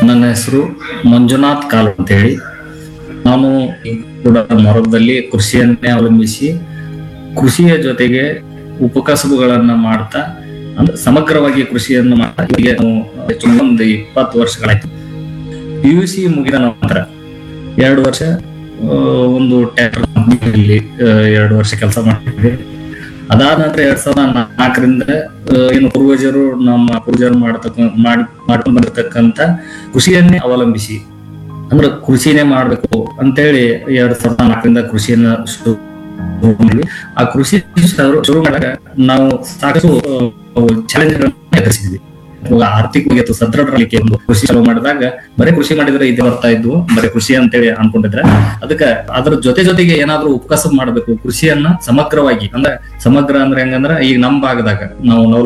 ನನ್ನ ಹೆಸರು ಮಂಜುನಾಥ್ ಕಾಲ್ ಅಂತೇಳಿ ನಾನು ಕೂಡ ಮೊರದಲ್ಲಿ ಕೃಷಿಯನ್ನೇ ಅವಲಂಬಿಸಿ ಕೃಷಿಯ ಜೊತೆಗೆ ಉಪಕಸಬುಗಳನ್ನ ಮಾಡ್ತಾ ಅಂದ್ರೆ ಸಮಗ್ರವಾಗಿ ಕೃಷಿಯನ್ನು ಮಾಡ್ತಾ ಹೀಗೆ ನಾವು ಹೆಚ್ಚು ಒಂದು ಇಪ್ಪತ್ತು ವರ್ಷಗಳಾಯ್ತು ಪಿ ಯು ಸಿ ಮುಗಿದ ನಂತರ ಎರಡು ವರ್ಷ ಆ, ಒಂದು ಟ್ರ್ಯಾಕ್ಟರ್ ಕಂಪ್ನಿಯಲ್ಲಿ ಎರಡು ವರ್ಷ ಕೆಲಸ ಮಾಡಿದ್ದೆ ಅದಾದ ನಂತರ ಎರಡ್ ಸಾವಿರದ ನಾಲ್ಕರಿಂದ ಆ, ಏನು ಪೂರ್ವಜರು ನಮ್ಮ ಪೂರ್ವಜರು ಮಾಡತಕ್ಕ ಮಾಡಿ ಮಾಡ್ಕೊಂಡು ಬಂದಿರತಕ್ಕಂತ ಕೃಷಿಯನ್ನೇ ಅವಲಂಬಿಸಿ ಅಂದ್ರೆ ಕೃಷಿನೇ ಮಾಡ್ಬೇಕು ಅಂತೇಳಿ ಎರಡ್ ಸಾವಿರದ ನಾಲ್ಕರಿಂದ ಕೃಷಿಯನ್ನ ಶುರು ಮಾಡಿದ್ವಿ ಆ ಕೃಷಿ ಶುರು ಶುರು ಮಾಡಿದಾಗ ನಾವು ಸಾಕಷ್ಟು ಚಾಲೆಂಜ್ಗಳನ್ನ ಎದುರಿಸಿದ್ವಿ ಇವಾಗ ಆರ್ಥಿಕವಾಗಿ ಅಥವಾ ಸದೃಢರಲಿಕ್ಕೆ ಒಂದು ಕೃಷಿ ಚಾಲೂ ಮಾಡಿದಾಗ ಬರೀ ಕೃಷಿ ಮಾಡಿದ್ರೆ ಇದೇ ಬರ್ತಾ ಇದ್ವು ಬರೀ ಕೃಷಿ ಅಂತೇಳಿ ಅನ್ಕೊಂಡಿದ್ರೆ ಅದಕ್ಕೆ ಅದ್ರ ಜೊತೆ ಜೊತೆಗೆ ಏನಾದ್ರೂ ಉಪಕಸಬ್ ಮಾಡಬೇಕು ಕೃಷಿಯನ್ನ ಸಮಗ್ರವಾಗಿ ಅಂದ್ರೆ ಸಮಗ್ರ ಅಂದ್ರೆ ಹೆಂಗಂದ್ರ ಈಗ ನಮ್ಮ ಭಾಗದಾಗ ನಾವು